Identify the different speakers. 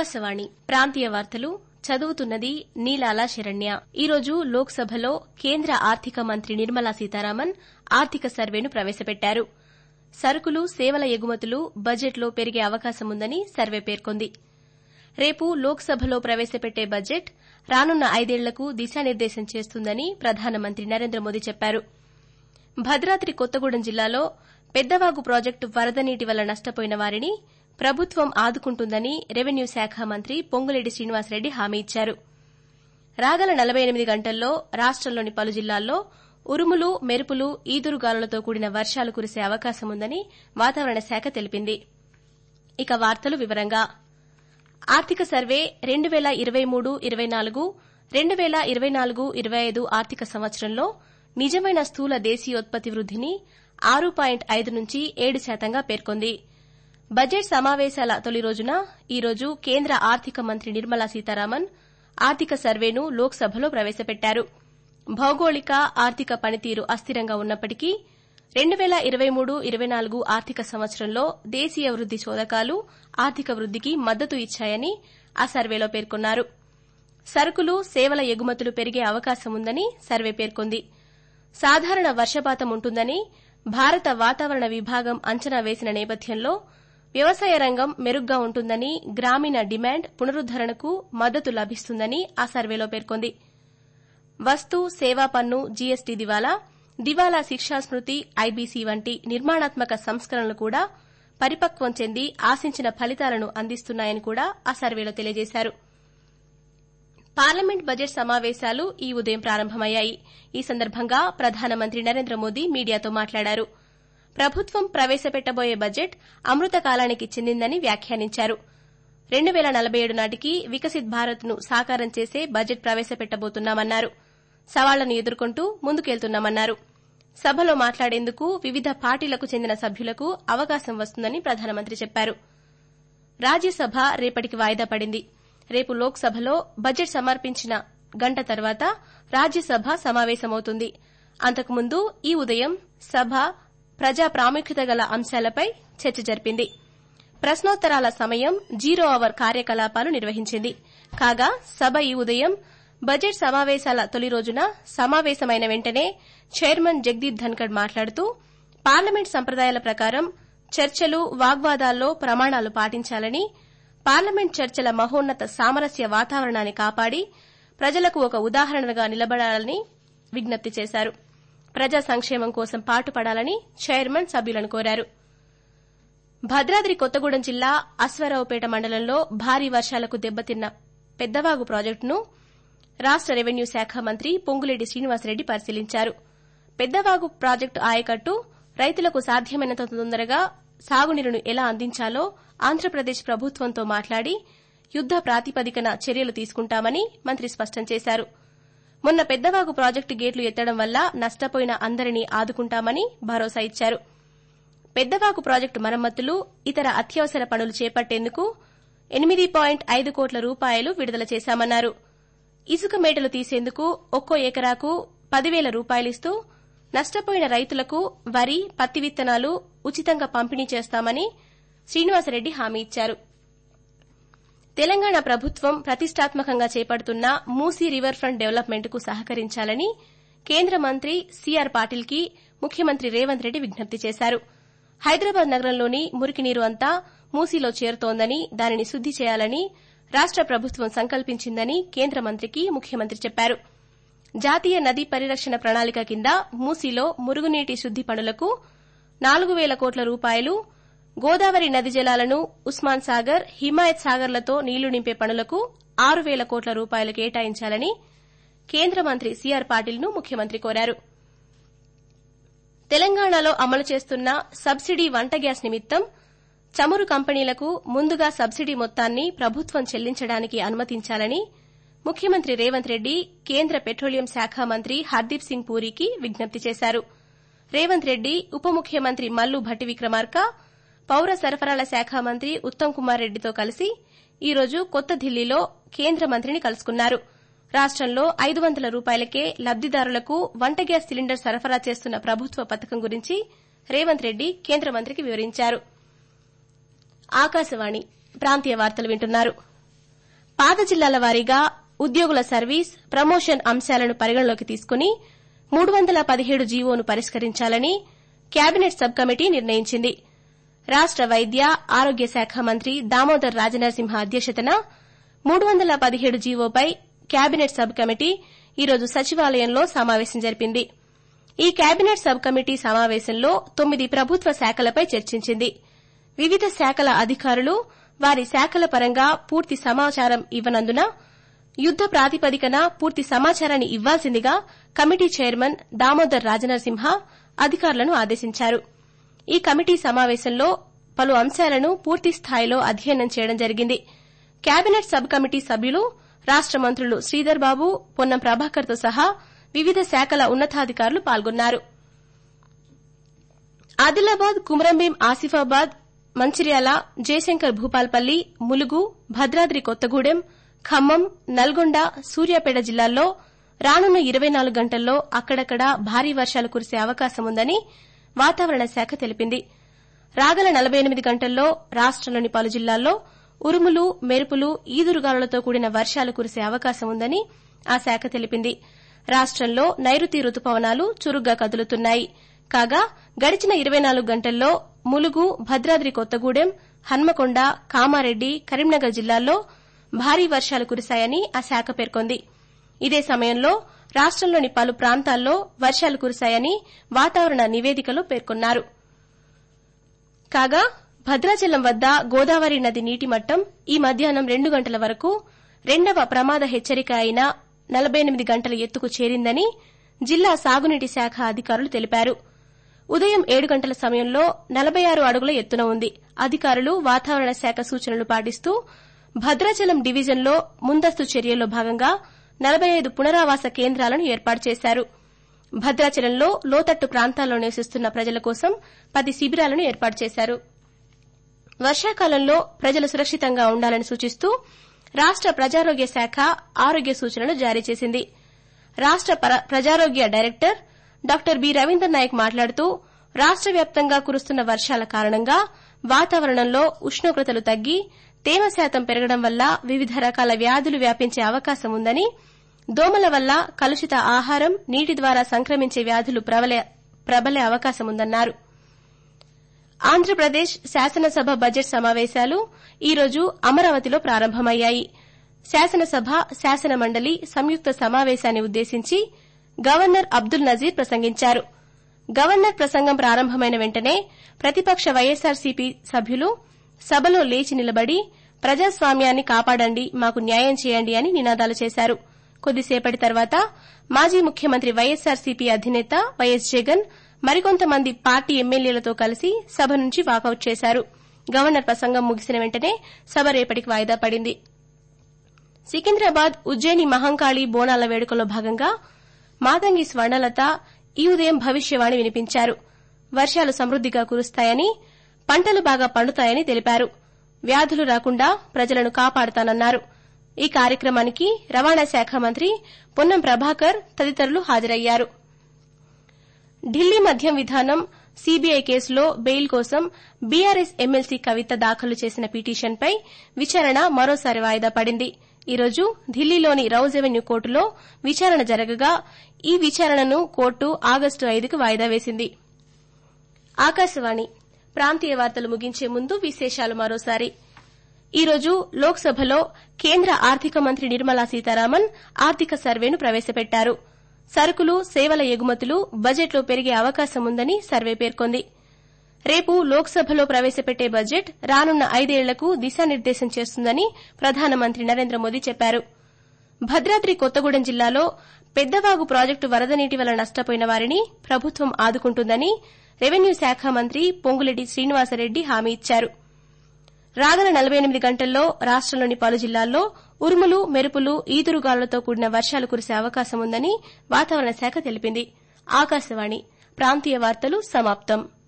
Speaker 1: ఆకాశవాణి ప్రాంతీయ వార్తలు చదువుతున్నది నీలాల శరణ్య ఈరోజు లోక్సభలో కేంద్ర ఆర్థిక మంత్రి నిర్మలా సీతారామన్ ఆర్థిక సర్వేను ప్రవేశపెట్టారు సరుకులు సేవల ఎగుమతులు బడ్జెట్లో పెరిగే అవకాశముందని సర్వే పేర్కొంది రేపు లోక్సభలో ప్రవేశపెట్టే బడ్జెట్ రానున్న ఐదేళ్లకు దిశానిర్దేశం చేస్తుందని ప్రధానమంత్రి నరేంద్ర మోదీ చెప్పారు భద్రాద్రి కొత్తగూడెం జిల్లాలో పెద్దవాగు ప్రాజెక్టు వరద నీటి వల్ల నష్టపోయిన వారిని ప్రభుత్వం ఆదుకుంటుందని రెవెన్యూ శాఖ మంత్రి పొంగులేటి శ్రీనివాసరెడ్డి హామీ ఇచ్చారు రాగల నలబై ఎనిమిది గంటల్లో రాష్టంలోని పలు జిల్లాల్లో ఉరుములు మెరుపులు ఈదురుగాలులతో కూడిన వర్షాలు కురిసే అవకాశముందని వాతావరణ శాఖ తెలిపింది ఇక వార్తలు వివరంగా ఆర్థిక సర్వే రెండు పేల ఇరవై మూడు ఇరవై నాలుగు రెండు పేల ఇరవై నాలుగు ఇరవై ఐదు ఆర్థిక సంవత్సరంలో నిజమైన స్థూల దేశీయోత్పత్తి వృద్దిని ఆరు పాయింట్ ఐదు నుంచి ఏడు శాతంగా పేర్కొంది బడ్జెట్ సమావేశాల తొలి రోజున ఈ రోజు కేంద్ర ఆర్థిక మంత్రి నిర్మలా సీతారామన్ ఆర్థిక సర్వేను లోక్సభలో ప్రవేశపెట్టారు భౌగోళిక ఆర్థిక పనితీరు అస్థిరంగా ఉన్నప్పటికీ రెండు పేల ఇరవై మూడు ఇరవై నాలుగు ఆర్థిక సంవత్సరంలో దేశీయ వృద్ది చోదకాలు ఆర్థిక వృద్దికి మద్దతు ఇచ్చాయని ఆ సర్వేలో పేర్కొన్నారు సరుకులు సేవల ఎగుమతులు పెరిగే అవకాశముందని సర్వే పేర్కొంది సాధారణ వర్షపాతం ఉంటుందని భారత వాతావరణ విభాగం అంచనా వేసిన నేపథ్యంలో వ్యవసాయ రంగం మెరుగ్గా ఉంటుందని గ్రామీణ డిమాండ్ పునరుద్దరణకు మద్దతు లభిస్తుందని ఆ సర్వేలో పేర్కొంది వస్తు సేవా పన్ను జీఎస్టీ దివాలా దివాలా శిక్షా స్మృతి ఐబీసీ వంటి నిర్మాణాత్మక సంస్కరణలు కూడా పరిపక్వం చెంది ఆశించిన ఫలితాలను అందిస్తున్నాయని కూడా ఆ సర్వేలో తెలియజేశారు పార్లమెంట్ బడ్జెట్ సమావేశాలు ఈ ఉదయం ప్రారంభమయ్యాయి ఈ సందర్భంగా ప్రధానమంత్రి నరేంద్ర మోదీ మీడియాతో మాట్లాడారు ప్రభుత్వం ప్రవేశపెట్టబోయే బడ్జెట్ అమృత కాలానికి చెందిందని వ్యాఖ్యానించారు రెండు పేల నలబై ఏడు నాటికి వికసిత్ భారత్ ను సాకారం చేసే బడ్జెట్ ప్రవేశపెట్టబోతున్నామన్నారు సవాళ్లను ఎదుర్కొంటూ ముందుకెళ్తున్నామన్నారు సభలో మాట్లాడేందుకు వివిధ పార్టీలకు చెందిన సభ్యులకు అవకాశం వస్తుందని ప్రధానమంత్రి చెప్పారు రాజ్యసభ రేపటికి వాయిదా పడింది రేపు లోక్సభలో బడ్జెట్ సమర్పించిన గంట తర్వాత రాజ్యసభ సమావేశమవుతుంది అంతకుముందు ఈ ఉదయం సభ ప్రజా ప్రాముఖ్యత గల అంశాలపై చర్చ జరిపింది ప్రశ్నోత్తరాల సమయం జీరో అవర్ కార్యకలాపాలు నిర్వహించింది కాగా సభ ఈ ఉదయం బడ్జెట్ సమావేశాల తొలి రోజున సమావేశమైన వెంటనే చైర్మన్ జగదీప్ ధన్కడ్ మాట్లాడుతూ పార్లమెంట్ సంప్రదాయాల ప్రకారం చర్చలు వాగ్వాదాల్లో ప్రమాణాలు పాటించాలని పార్లమెంట్ చర్చల మహోన్నత సామరస్య వాతావరణాన్ని కాపాడి ప్రజలకు ఒక ఉదాహరణగా నిలబడాలని విజ్ఞప్తి చేశారు ప్రజా సంక్షేమం కోసం పాటుపడాలని చైర్మన్ సభ్యులను కోరారు భద్రాద్రి కొత్తగూడెం జిల్లా అశ్వారావుపేట మండలంలో భారీ వర్షాలకు దెబ్బతిన్న పెద్దవాగు ప్రాజెక్టును రాష్ట రెవెన్యూ శాఖ మంత్రి పొంగులేటి శ్రీనివాసరెడ్డి పరిశీలించారు పెద్దవాగు ప్రాజెక్టు ఆయకట్టు రైతులకు సాధ్యమైనంత తొందరగా సాగునీరును ఎలా అందించాలో ఆంధ్రప్రదేశ్ ప్రభుత్వంతో మాట్లాడి యుద్ద ప్రాతిపదికన చర్యలు తీసుకుంటామని మంత్రి స్పష్టం చేశారు మొన్న పెద్దవాగు ప్రాజెక్టు గేట్లు ఎత్తడం వల్ల నష్టపోయిన అందరినీ ఆదుకుంటామని భరోసా ఇచ్చారు పెద్దవాగు ప్రాజెక్టు మరమ్మతులు ఇతర అత్యవసర పనులు చేపట్టేందుకు ఎనిమిది పాయింట్ ఐదు కోట్ల రూపాయలు విడుదల చేశామన్నారు ఇసుక మేటలు తీసేందుకు ఒక్కో ఎకరాకు పదివేల రూపాయలిస్తూ నష్టపోయిన రైతులకు వరి పత్తి విత్తనాలు ఉచితంగా పంపిణీ చేస్తామని శ్రీనివాసరెడ్డి హామీ ఇచ్చారు తెలంగాణ ప్రభుత్వం ప్రతిష్టాత్మకంగా చేపడుతున్న మూసీ రివర్ ఫ్రంట్ డెవలప్మెంట్ కు సహకరించాలని కేంద్ర మంత్రి సీఆర్ పాటిల్ కి ముఖ్యమంత్రి రేవంత్ రెడ్డి విజ్ఞప్తి చేశారు హైదరాబాద్ నగరంలోని మురికి నీరు అంతా మూసీలో చేరుతోందని దానిని శుద్ది చేయాలని రాష్ట ప్రభుత్వం సంకల్పించిందని కేంద్ర మంత్రికి ముఖ్యమంత్రి చెప్పారు జాతీయ నదీ పరిరక్షణ ప్రణాళిక కింద మూసీలో మురుగునీటి శుద్ది పనులకు నాలుగు పేల కోట్ల రూపాయలు గోదావరి నది జలాలను ఉస్మాన్ సాగర్ హిమాయత్ సాగర్లతో నీళ్లు నింపే పనులకు ఆరు పేల కోట్ల రూపాయలు కేటాయించాలని కేంద్ర మంత్రి సీఆర్ పాటిల్ ను ముఖ్యమంత్రి కోరారు తెలంగాణలో అమలు చేస్తున్న సబ్సిడీ వంట గ్యాస్ నిమిత్తం చమురు కంపెనీలకు ముందుగా సబ్సిడీ మొత్తాన్ని ప్రభుత్వం చెల్లించడానికి అనుమతించాలని ముఖ్యమంత్రి రేవంత్ రెడ్డి కేంద్ర పెట్రోలియం శాఖ మంత్రి హర్దీప్ సింగ్ పూరికి విజ్ఞప్తి చేశారు రేవంత్ రెడ్డి ఉప ముఖ్యమంత్రి మల్లు భట్టి విక్రమార్క పౌర సరఫరాల శాఖ మంత్రి ఉత్తమ్ కుమార్ రెడ్డితో కలిసి ఈ రోజు కొత్త ఢిల్లీలో కేంద్ర మంత్రిని కలుసుకున్నారు రాష్టంలో ఐదు వందల రూపాయలకే లబ్దిదారులకు వంట గ్యాస్ సిలిండర్ సరఫరా చేస్తున్న ప్రభుత్వ పథకం గురించి రేవంత్ రెడ్డి కేంద్ర మంత్రికి వివరించారు ఆకాశవాణి ప్రాంతీయ వార్తలు వింటున్నారు పాత జిల్లాల వారీగా ఉద్యోగుల సర్వీస్ ప్రమోషన్ అంశాలను పరిగణలోకి తీసుకుని మూడు వందల పదిహేడు జీవోను పరిష్కరించాలని కేబినెట్ సబ్ కమిటీ నిర్ణయించింది రాష్ట వైద్య ఆరోగ్య శాఖ మంత్రి దామోదర్ రాజనరసింహ అధ్యక్షతన మూడు వందల పదిహేడు జీవోపై కేబినెట్ సబ్ కమిటీ ఈరోజు సచివాలయంలో సమావేశం జరిపింది ఈ కేబినెట్ సబ్ కమిటీ సమావేశంలో తొమ్మిది ప్రభుత్వ శాఖలపై చర్చించింది వివిధ శాఖల అధికారులు వారి శాఖల పరంగా పూర్తి సమాచారం ఇవ్వనందున యుద్ద ప్రాతిపదికన పూర్తి సమాచారాన్ని ఇవ్వాల్సిందిగా కమిటీ చైర్మన్ దామోదర్ రాజనరసింహ అధికారులను ఆదేశించారు ఈ కమిటీ సమావేశంలో పలు అంశాలను పూర్తి స్థాయిలో అధ్యయనం చేయడం జరిగింది కేబినెట్ సబ్ కమిటీ సభ్యులు రాష్ట మంత్రులు శ్రీధర్ బాబు పొన్నం ప్రభాకర్తో సహా వివిధ శాఖల ఉన్నతాధికారులు పాల్గొన్నారు ఆదిలాబాద్ కుమరంభీం ఆసిఫాబాద్ మంచిర్యాల జయశంకర్ భూపాల్పల్లి ములుగు భద్రాద్రి కొత్తగూడెం ఖమ్మం నల్గొండ సూర్యాపేట జిల్లాల్లో రానున్న ఇరవై నాలుగు గంటల్లో అక్కడక్కడా భారీ వర్షాలు కురిసే అవకాశం ఉందని వాతావరణ శాఖ తెలిపింది రాగల నలబై ఎనిమిది గంటల్లో రాష్టంలోని పలు జిల్లాల్లో ఉరుములు మెరుపులు ఈదురుగాలులతో కూడిన వర్షాలు కురిసే అవకాశం ఉందని ఆ శాఖ తెలిపింది రాష్టంలో నైరుతి రుతుపవనాలు చురుగ్గా కదులుతున్నాయి కాగా గడిచిన ఇరవై నాలుగు గంటల్లో ములుగు భద్రాద్రి కొత్తగూడెం హన్మకొండ కామారెడ్డి కరీంనగర్ జిల్లాల్లో భారీ వర్షాలు కురిశాయని ఆ శాఖ పేర్కొంది ఇదే సమయంలో రాష్టంలోని పలు ప్రాంతాల్లో వర్షాలు కురిశాయని వాతావరణ నివేదికలో పేర్కొన్నారు కాగా భద్రాచలం వద్ద గోదావరి నది నీటి మట్టం ఈ మధ్యాహ్నం రెండు గంటల వరకు రెండవ ప్రమాద హెచ్చరిక అయిన నలబై ఎనిమిది గంటల ఎత్తుకు చేరిందని జిల్లా సాగునీటి శాఖ అధికారులు తెలిపారు ఉదయం ఏడు గంటల సమయంలో నలబై ఆరు అడుగుల ఎత్తున ఉంది అధికారులు వాతావరణ శాఖ సూచనలు పాటిస్తూ భద్రాచలం డివిజన్లో ముందస్తు చర్యల్లో భాగంగా నలబై ఐదు పునరావాస కేంద్రాలను ఏర్పాటు చేశారు భద్రాచలంలో లోతట్టు ప్రాంతాల్లో నివసిస్తున్న ప్రజల కోసం పది శిబిరాలను ఏర్పాటు చేశారు వర్షాకాలంలో ప్రజలు సురక్షితంగా ఉండాలని సూచిస్తూ రాష్ట ప్రజారోగ్య శాఖ ఆరోగ్య సూచనలు జారీ చేసింది రాష్ట ప్రజారోగ్య director doctor B Ravinder Naik మాట్లాడుతూ రాష్ట వ్యాప్తంగా కురుస్తున్న వర్షాల కారణంగా వాతావరణంలో ఉష్ణోగ్రతలు తగ్గి తేమ శాతం పెరగడం వల్ల వివిధ రకాల వ్యాధులు వ్యాపించే అవకాశం ఉందని దోమల వల్ల కలుషిత ఆహారం నీటి ద్వారా సంక్రమించే వ్యాధులు ప్రబలే అవకాశం ఉందన్నారు ఆంధ్రప్రదేశ్ శాసనసభ బడ్జెట్ సమావేశాలు ఈ రోజు అమరావతిలో ప్రారంభమయ్యాయి శాసనసభ శాసన మండలి సంయుక్త సమావేశాన్ని ఉద్దేశించి గవర్నర్ అబ్దుల్ నజీర్ ప్రసంగించారు గవర్నర్ ప్రసంగం ప్రారంభమైన వెంటనే ప్రతిపక్ష వైఎస్సార్సీపీ సభ్యులు సభలో లేచి నిలబడి ప్రజాస్వామ్యాన్ని కాపాడండి మాకు న్యాయం చేయండి అని నినాదాలు చేశారు కొద్దిసేపటి తర్వాత మాజీ ముఖ్యమంత్రి వైఎస్సార్సీపీ అధినేత వైఎస్ జగన్ మరికొంతమంది పార్టీ ఎమ్మెల్యేలతో కలిసి సభ నుంచి వాకౌట్ చేశారు గవర్నర్ ప్రసంగం ముగిసిన వెంటనే సభ రేపటికి వాయిదా పడింది సికింద్రాబాద్ ఉజ్జయిని మహంకాళి బోనాల వేడుకల్లో భాగంగా మాతంగి స్వర్ణలత ఈ ఉదయం భవిష్యవాణి వినిపించారు వర్షాలు సమృద్దిగా కురుస్తాయని పంటలు బాగా పండుతాయని తెలిపారు వ్యాధులు రాకుండా ప్రజలను కాపాడుతానన్నారు ఈ కార్యక్రమానికి రవాణా శాఖ మంత్రి పొన్నం ప్రభాకర్ తదితరులు హాజరయ్యారు ఢిల్లీ మద్యం విధానం సీబీఐ కేసులో బెయిల్ కోసం బీఆర్ఎస్ ఎమ్మెల్సీ కవిత దాఖలు చేసిన పిటిషన్పై విచారణ మరోసారి వాయిదా పడింది ఈ రోజు ఢిల్లీలోని రౌజ్ ఎవెన్యూ కోర్టులో విచారణ జరగగా ఈ విచారణను కోర్టు ఆగస్టు ఐదుకు వాయిదా వేసింది ఆకాశవాణి ప్రాంతీయ వార్తలు ముగించే ముందు విశేషాలు మరోసారి ఈ రోజు లోక్సభలో కేంద్ర ఆర్థిక మంత్రి నిర్మలా సీతారామన్ ఆర్థిక సర్వేను ప్రవేశపెట్టారు సరుకులు సేవల ఎగుమతులు బడ్జెట్లో పెరిగే అవకాశం ఉందని సర్వే పేర్కొంది రేపు లోక్సభలో ప్రవేశపెట్టే బడ్జెట్ రానున్న ఐదేళ్లకు దిశానిర్దేశం చేస్తుందని ప్రధానమంత్రి నరేంద్ర మోదీ చెప్పారు భద్రాద్రి కొత్తగూడెం జిల్లాలో పెద్దవాగు ప్రాజెక్టు వరద నీటి వల్ల నష్టపోయిన వారిని ప్రభుత్వం ఆదుకుంటుందని రెవెన్యూ శాఖ మంత్రి పొంగులేటి శ్రీనివాసరెడ్డి హామీ ఇచ్చారు రాగల నలబై ఎనిమిది గంటల్లో రాష్టంలోని పలు జిల్లాల్లో ఉరుములు మెరుపులు ఈదురుగాలులతో కూడిన వర్షాలు కురిసే అవకాశం ఉందని వాతావరణ శాఖ తెలిపింది ఆకాశవాణి ప్రాంతీయ వార్తలు సమాప్తం